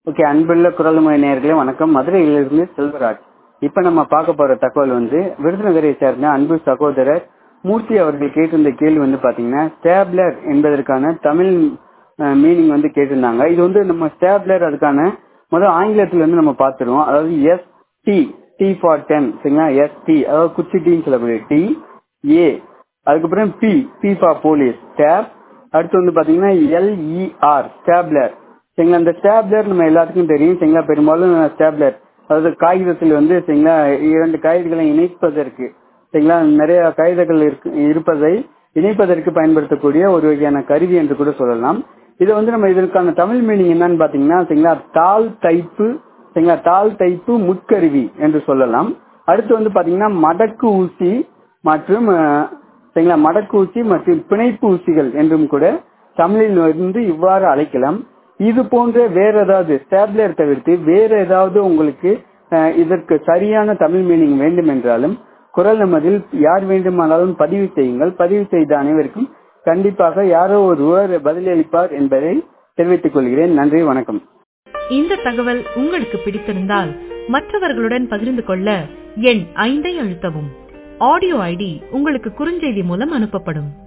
okay அன்புள்ள குரல்முறை நேயர்களே வணக்கம் மதுரையிலிருந்து செல்வராஜ் இப்ப நம்ம பார்க்க போற தகவல் வந்து விருதுநகரை சேர்ந்த அன்பு சகோதரர் மூர்த்தி அவர்கள் கேட்டிருந்த கேள்வி வந்து பாத்தீங்கன்னா ஸ்டேப்லர் என்பதற்கான தமிழ் மீனிங் வந்து கேட்டிருந்தாங்க இது வந்து நம்ம ஸ்டேப்லர் அதுக்கான முதல் ஆங்கிலத்துல இருந்து நம்ம பார்த்துருவோம் அதாவது S T T for ten சரிங்களா எஸ் டி அதாவது குச்சி டீன்னு சொல்லக்கூடிய டி ஏ அதுக்கப்புறம் P P for police step அடுத்து வந்து பாத்தீங்கன்னா எல்இஆர் ஸ்டேப்லர் சரிங்களா இந்த ஸ்டேப்லர் நம்ம எல்லாத்துக்கும் தெரியும் சரிங்களா பெரும்பாலும் ஸ்டேப்லர் அதாவது காகிதத்தில் வந்து சரிங்களா இரண்டு காகிதங்களை இணைப்பதற்கு சரிங்களா நிறைய காகிதங்கள் இருக்கு இருப்பதை இணைப்பதற்கு பயன்படுத்தக்கூடிய ஒரு வகையான கருவி என்று கூட சொல்லலாம் இதை வந்து நம்ம இதற்கான தமிழ் மீனிங் என்னன்னு பாத்தீங்கன்னா சரிங்களா தாள் தைப்பு சரிங்களா தாள் தைப்பு முட்கருவி என்று சொல்லலாம் அடுத்து வந்து பாத்தீங்கன்னா மடக்கு ஊசி மற்றும் சரிங்களா மடக்கு ஊசி மற்றும் பிணைப்பு ஊசிகள் என்றும் கூட தமிழில் வந்து இவ்வாறு அழைக்கலாம் இது போன்ற வேற ஏதாவது ஸ்டேப்லர் தவிர்த்து வேற ஏதாவது உங்களுக்கு இதற்கு சரியான தமிழ் மீனிங் வேண்டும் என்றாலும் குரல் நமதில் யார் வேண்டுமானாலும் பதிவு செய்யுங்கள் பதிவு செய்த அனைவருக்கும் கண்டிப்பாக யாரோ ஒருவர் பதிலளிப்பார் என்பதை தெரிவித்துக் கொள்கிறேன் நன்றி வணக்கம் இந்த தகவல் உங்களுக்கு பிடித்திருந்தால் மற்றவர்களுடன் பகிர்ந்து கொள்ள எண் ஐந்தை அழுத்தவும் ஆடியோ ஐடி உங்களுக்கு குறுஞ்செய்தி மூலம் அனுப்பப்படும்